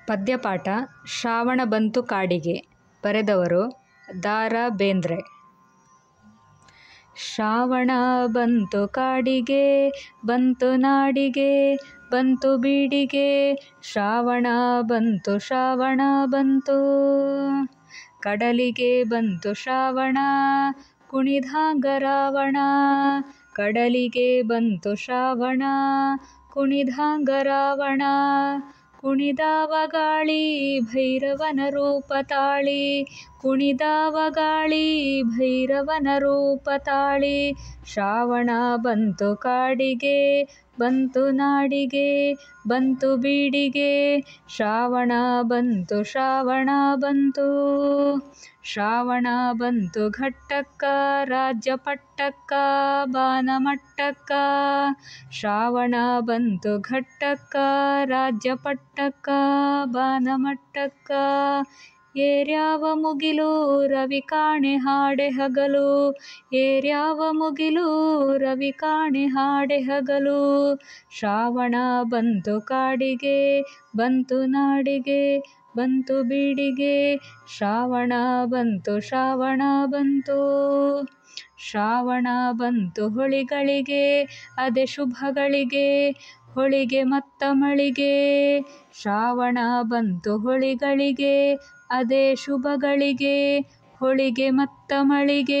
ಪದ್ಯಪಾಠ ಶ್ರಾವಣ ಬಂತು ಕಾಡಿಗೆ ಬರೆದವರು ದ ರಾ ಬೇಂದ್ರೆ ಶ್ರಾವಣ ಬಂತು ಕಾಡಿಗೆ ಬಂತು ನಾಡಿಗೆ ಬಂತು ಬೀಡಿಗೆ ಶ್ರಾವಣ ಬಂತು ಶ್ರಾವಣ ಬಂತು ಕಡಲಿಗೆ ಬಂತು ಶ್ರಾವಣ ಕುಣಿದಾಂಗ ರಾವಣ ಕಡಲಿಗೆ ಬಂತು ಶ್ರಾವಣ ಕುಣಿದಾಂಗ ರಾವಣ ಕುಣಿದಾವ ಗಾಳಿ ಭೈರವನ ರೂಪ ತಾಳಿ ಕುಣಿದಾವ ಗಾಳಿ ಭೈರವನ ರೂಪ ತಾಳಿ ಶ್ರಾವಣ ಬಂತು ಕಾಡಿಗೆ ಬಂತು ನಾಡಿಗೆ ಬಂತು ಬೀಡಿಗೆ ಶ್ರಾವಣ ಬಂತು ಶ್ರಾವಣ ಬಂತು ಶ್ರಾವಣ ಬಂತು ಘಟ್ಟಕ್ಕ ರಾಜ್ಯ ಪಟ್ಟಕ್ಕ ಬಾನಮಟ್ಟಕ್ಕ ಶ್ರಾವಣ ಬಂತು ಘಟ್ಟಕ್ಕ ರಾಜ್ಯ ಪಟ್ಟಕ್ಕ ಬಾನಮಟ್ಟಕ್ಕ ಏರ್ಯಾವ ಮುಗಿಲು ರವಿ ಕಾಣೆ ಹಾಡೆ ಹಗಲು ಏರ್ಯಾವ ಮುಗಿಲು ರವಿ ಕಾಣೆ ಹಾಡೆ ಹಗಲು ಶ್ರಾವಣ ಬಂತು ಕಾಡಿಗೆ ಬಂತು ನಾಡಿಗೆ ಬಂತು ಬೀಡಿಗೆ ಶ್ರಾವಣ ಬಂತು ಶ್ರಾವಣ ಬಂತು ಶ್ರಾವಣ ಬಂತು ಹೊಳಿಗಳಿಗೆ ಅದೇ ಶುಭಗಳಿಗೆ ಹೊಳಿಗೆ ಮತ್ತ ಮಳಿಗೆ ಶ್ರಾವಣ ಬಂತು ಹೊಳಿಗಳಿಗೆ ಅದೇ ಶುಭಗಳಿಗೆ ಹೊಳಿಗೆ ಮತ್ತ ಮಳಿಗೆ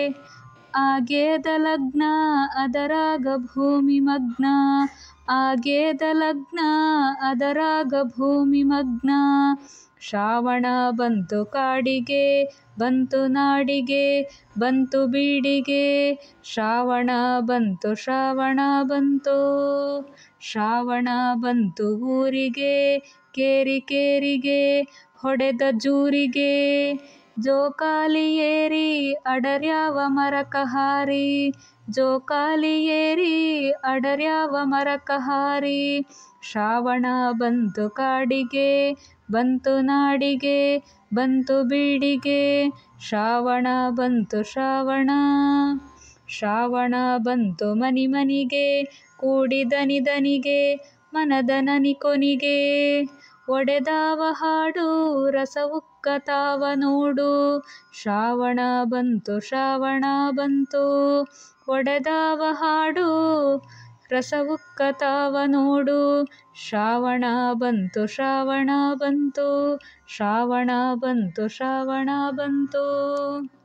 ಆಗೇದ ಲಗ್ನ ಅದರಾಗ ಭೂಮಿ ಮಗ್ನ ಆಗೇದ ಲಗ್ನ ಅದರಾಗ ಭೂಮಿ ಮಗ್ನ ಶ್ರಾವಣ ಬಂತು ಕಾಡಿಗೆ ಬಂತು ನಾಡಿಗೆ ಬಂತು ಬೀಡಿಗೆ ಶ್ರಾವಣ ಬಂತು ಶ್ರಾವಣ ಬಂತು ಶ್ರಾವಣ ಬಂತು ಊರಿಗೆ ಕೇರಿ ಕೇರಿಗೆ ಹೊಡೆದ ಜೂರಿಗೆ ಜೋಕಾಲಿ ಏರಿ ಅಡರ್ಯಾವ ಮರಕ ಹಾರಿ ಜೋಕಾಲಿ ಏರಿ ಅಡರ್ಯಾವ ಮರಕ ಹಾರಿ ಶ್ರಾವಣ ಬಂತು ಕಾಡಿಗೆ ಬಂತು ನಾಡಿಗೆ ಬಂತು ಬೀಡಿಗೆ ಶ್ರಾವಣ ಬಂತು ಶ್ರಾವಣ ಶ್ರಾವಣ ಬಂತು ಮನಿ ಮನಿಗೆ ಕೂಡಿ ದನಿ ದನಿಗೆ ಮನದ ನನಿ ಕೊನಿಗೆ ಒಡೆದಾವ ಹಾಡು ರಸವುಕ್ಕತಾವ ನೋಡು ಶ್ರಾವಣ ಬಂತು ಶ್ರಾವಣ ಬಂತು ಒಡೆದಾವ ಹಾಡು ರಸವುಕ್ಕತಾವ ನೋಡು ಶ್ರಾವಣ ಬಂತು ಶ್ರಾವಣ ಬಂತು ಶ್ರಾವಣ ಬಂತು ಶ್ರಾವಣ ಬಂತು